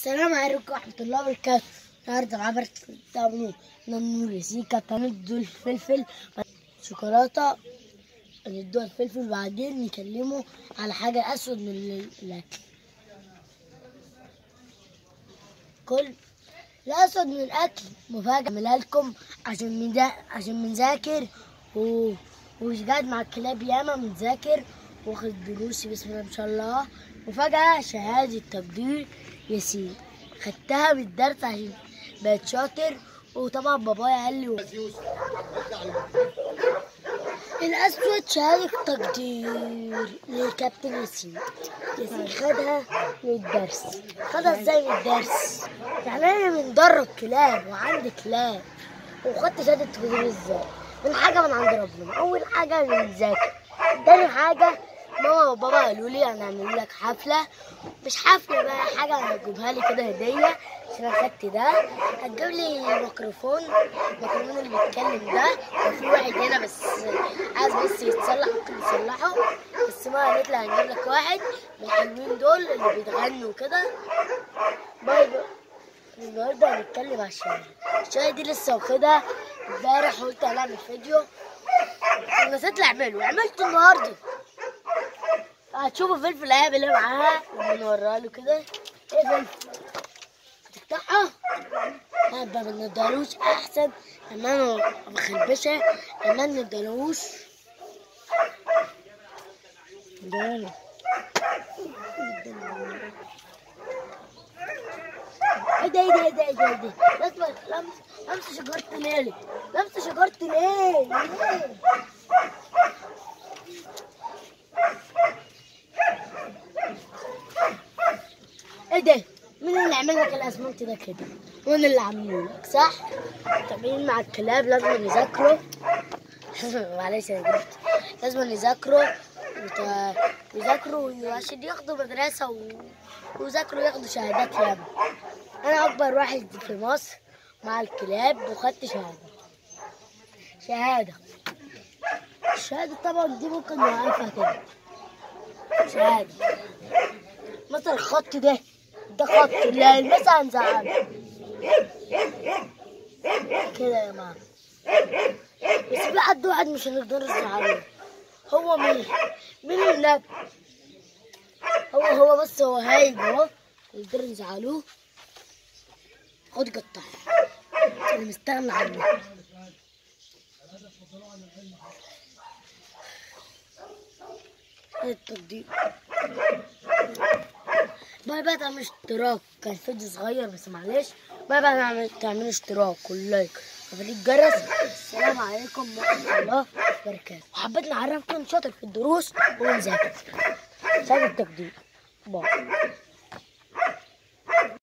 السلام عليكم ورحمة الله وبركاته النهاردة معايا تعملوا نمور سيكا هندوا الفلفل شوكولاتة ندوا الفلفل وبعدين نكلمه على حاجة أسود من ال- الأكل كل الأسود من الأكل مفاجأة أعملها لكم عشان مدا... عشان بنذاكر و... ومش قاعد مع الكلاب ياما بنذاكر واخد دروسي بسم الله ما شاء الله وفجأة شهادة تقدير ياسين خدتها من الدرس عشان بقيت شاطر وطبعا بابايا قال لي الأسود شهادة تقدير لكابتن ياسين ياسين خدها من الدرس خدها ازاي من الدرس يعني انا بندرب كلاب وعندي كلاب وخدت شهادة تقدير ازاي من حاجة من عند ربنا أول حاجة بنذاكر تاني حاجة ماما وبابا قالوا لي انا هعمل لك حفلة مش حفلة بقى حاجة هتجيبها لي كده هدية عشان انا خدت ده هتجيب لي ميكروفون الميكروفون اللي بيتكلم ده وفي واحد هنا بس عايز بس يتصلح ممكن يصلحه بس ما قالت لي هنجيب لك واحد من الحلوين دول اللي بيتغنوا كده باي باي النهارده هنتكلم على الشاي الشاي دي لسه واخدها امبارح قلت هنعمل فيديو نسيت اعمله عملته النهارده هتشوفوا فلفل هيعمل ايه معاها لما نوريها له كده ايه فلفل هتفتحها لا ما بندلوش احسن لما انا بخربشها لما ما ندلوش ده ايه ده ايه ده ايه ده ايه ده ايه ده لازم لمس لمس شجرة ليه لمس شجرة ليه ليه ايه ده مين اللي عمل لك الاسمنت ده كده مين اللي عامله لك صح طالعين مع الكلاب لازم يذاكروا معلش انا جبت لازم يذاكروا وت- ويذاكروا عشان ياخدوا مدرسة و... ويذاكروا ياخدوا شهادات ياما انا اكبر واحد في مصر مع الكلاب وخدت شهادة شهادة الشهادة طبعا دي ممكن نوقفها كده شهادة مثلا الخط ده ده خط اللي هيلمسها هنزعله كده يا ماما بس في حد واحد مش هنقدر نزعله هو مين مين النبي هو هو بس هو هايج اهو نقدر نزعلوه خد قطع انا مستغني عنه هذا التقدير باي باي تعمل اشتراك كان فيديو صغير بس معلش باي باي تعمل تعمل اشتراك واللايك وفعل الجرس السلام عليكم ورحمة الله وبركاته وحبيت نعرفكم شاطر في الدروس ونذاكر سعد التقدير باي